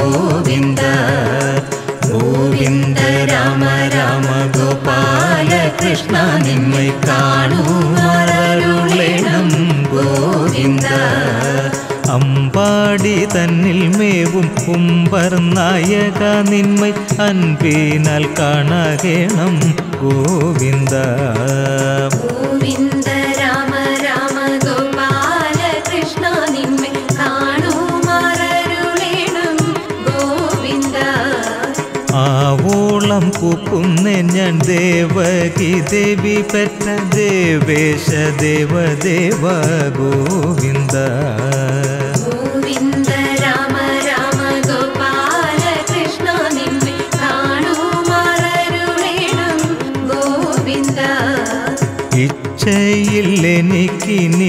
ഗോവിന്ദ ഗോവിന്ദ രാമ രാമ ഗോപാല കൃഷ്ണ നിമ്മை കാണുമാറരുളേണം ഗോവിന്ദ അമ്പാടി തന്നിൽ മേവും കുമ്പർ നായക നിന്മൈ അൻപിനാൽ കാണകേണം ഗോവിന്ദ ഗോവിന്ദ രാമ രാമ ഗോപാല കൃഷ്ണ നിന്നെ കാണുമാറരുളേണം ഗോവിന്ദ ആവോളം കൂപ്പുന്നേ ഞാൻ ദേവകി ദേവി പെറ്റ ദേവേശ ദേവദേവ ഗോവിന്ദ ഗോവിന്ദ രാമ രാമ ഗോപാല കൃഷ്ണ നിന്നെ കാണുമാറരുളേണം ഗോവിന്ദ ഇച്ഛയിൽ എനിക്കിനി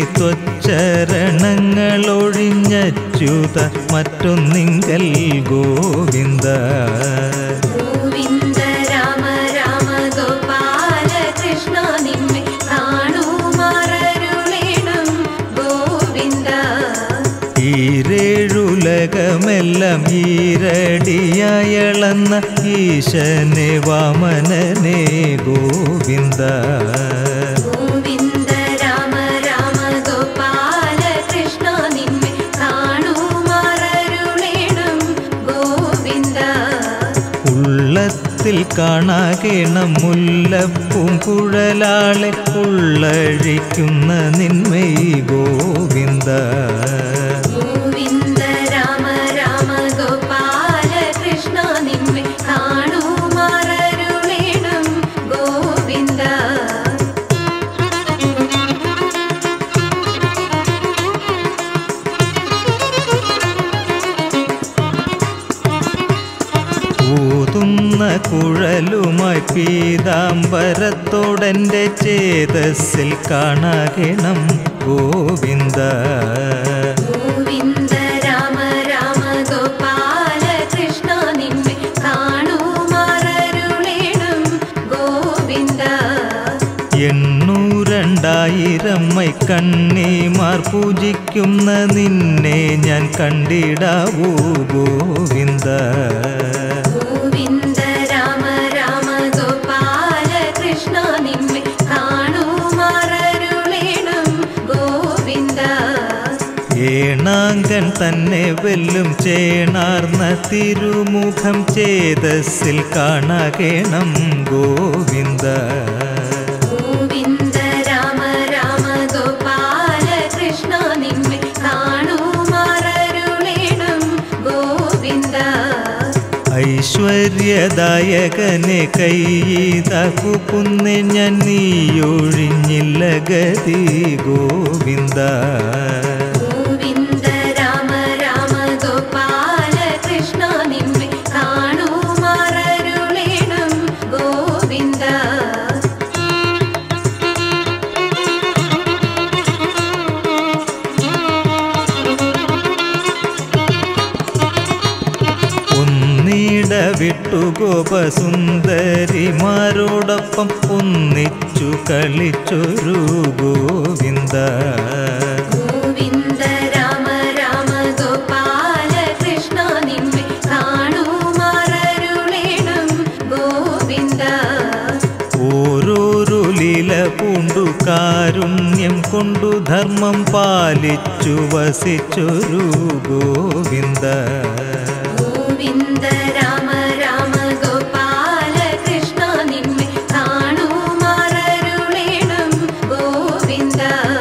ത്വച്ചരണങ്ങളൊഴിഞ്ഞച്യുത മറ്റൊന്നിങ്കൽ ഗോവിന്ദ ഗോവിന്ദ രാമ രാമ ഗോപാല കൃഷ്ണ നിന്നെ കാണുമാറരുളേണം ഗോവിന്ദ ഈരേഴുലകമെല്ലാം ഈരടിയായളന്ന ഈശനെ വാമനനെ ഗോവിന്ദ ഗോവിന്ദ രാമ രാമ ഗോപാല കൃഷ്ണ നിന്നെ കാണുമാറരുളേണം ഗോവിന്ദ ഉള്ളത്തിൽ കാണാകേണം മുല്ലപ്പും കുഴലാളെ ഉള്ളഴിക്കുന്ന നിന്മൈ ഗോവിന്ദ ഗോവിന്ദ രാമ രാമ ഗോപാല കൃഷ്ണ നിന്നെ കാണുമാറരുളേണം ഗോവിന്ദ ഊതുന്ന കുഴലുമായി പീതാംബരത്തോടെൻ്റെ ചേതസ്സിൽ കാണാകണം ഗോവിന്ദ ഗോവിന്ദ രാമ രാമ ഗോപാല കൃഷ്ണ നിന്നെ കാണുമാറരുളേണം ഗോവിന്ദ എണ്ണൂരണ്ടായിരം മൈ കണ്ണിമാർ പൂജിക്കുന്ന നിന്നെ ഞാൻ കണ്ടിടാവൂ ഗോവിന്ദ ഗോവിന്ദ രാമ രാമ ഗോപാല കൃഷ്ണ നിന്നെ കാണുമാറരുളേണം ഗോവിന്ദ ഏണാങ്കൻ തന്നെ വെല്ലും ചേണാർന്ന തിരുമുഖം ചേതസ്സിൽ കാണാകേണം ഗോവിന്ദ ഗോവിന്ദ രാമ രാമ ഗോപാല കൃഷ്ണ നിന്നെ കാണുമാറരുളേണം ഗോവിന്ദ ഐശ്വര്യദായകനെ കൈതകുന്നെ ഞാൻ നീയൊഴിഞ്ഞില്ല ഗതി ഗോവിന്ദ ഗോവിന്ദ രാമ രാമ ഗോപാല കൃഷ്ണ നിന്നെ കാണുമാറരുളേണം ഗോവിന്ദ ഒന്നിട വിട്ടു ഗോപസുന്ദരിമാരോടൊപ്പം ഒന്നിച്ചു കളിച്ചൊരു ഗോവിന്ദ ഗോവിന്ദ രാമ രാമ ഗോപാല കൃഷ്ണ നിന്നെ കാണുമാറരുളേണം ഗോവിന്ദ ഓരോരോ ലീല പൂണ്ടു കാരുണ്യം കൊണ്ടു ധർമ്മം പാലിച്ചു വസിച്ചൊരു ഗോവിന്ദ ഗോവിന്ദ രാമ രാമ ഗോപാല കൃഷ്ണ നിന്നെ കാണുമാറരുളേണം ഗോവിന്ദ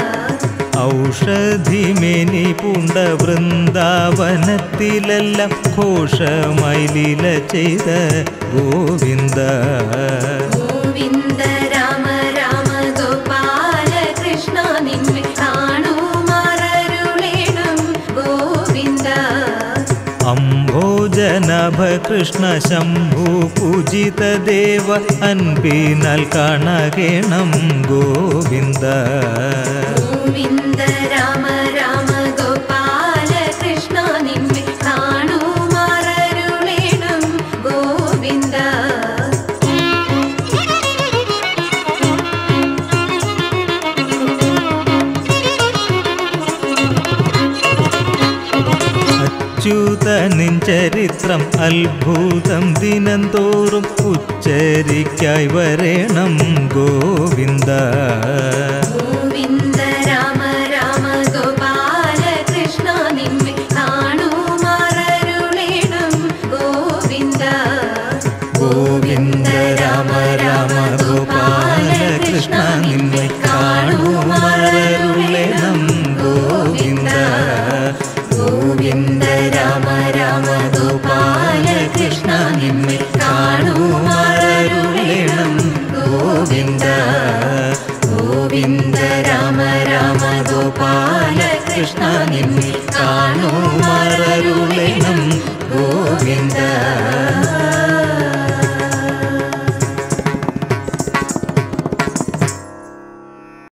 ഔഷധിമേനി പൂണ്ട വൃന്ദാവനത്തിലെല്ലാം ഘോഷമായി ലീല ചെയ്ത ഗോവിന്ദ ഗോവിന്ദ രാമ രാമ ഗോപാല കൃഷ്ണ നിന്നെ കാണുമാറരുളേണം ഗോവിന്ദ അംഭോജനഭ കൃഷ്ണ ശംഭു പൂജിത ദേവ അൻപിനാൽ കാണകേണം ഗോവിന്ദ ഗോവിന്ദ രാമ രാമ ഗോപാല കൃഷ്ണ നിന്നെ കാണുമാറരുളേണം ഗോവിന്ദ നിൻ ചരിത്രം അത്ഭുതം ദിനം തോറും ഉച്ചരിക്കായി വരേണം ഗോവിന്ദ ഗോവിന്ദ രാമ രാമ ഗോപാല കൃഷ്ണ നിന്നെ കാണുമാറരുളേണം ഗോവിന്ദ ഗോവിന്ദ രാമ രാമ ഗോപാല കൃഷ്ണ നിന്നെ കാണുമരരുളണം ഗോവിന്ദ ഗോവിന്ദ രാമ രാമ ഗോപാല കൃഷ്ണ നിന്നെ കാണുമരരുളണം ഗോവിന്ദ ഗോവിന്ദ രാമ രാമ ഗോപാല കൃഷ്ണ നിന്നെ കാണുമരരുളണം ഗോവിന്ദ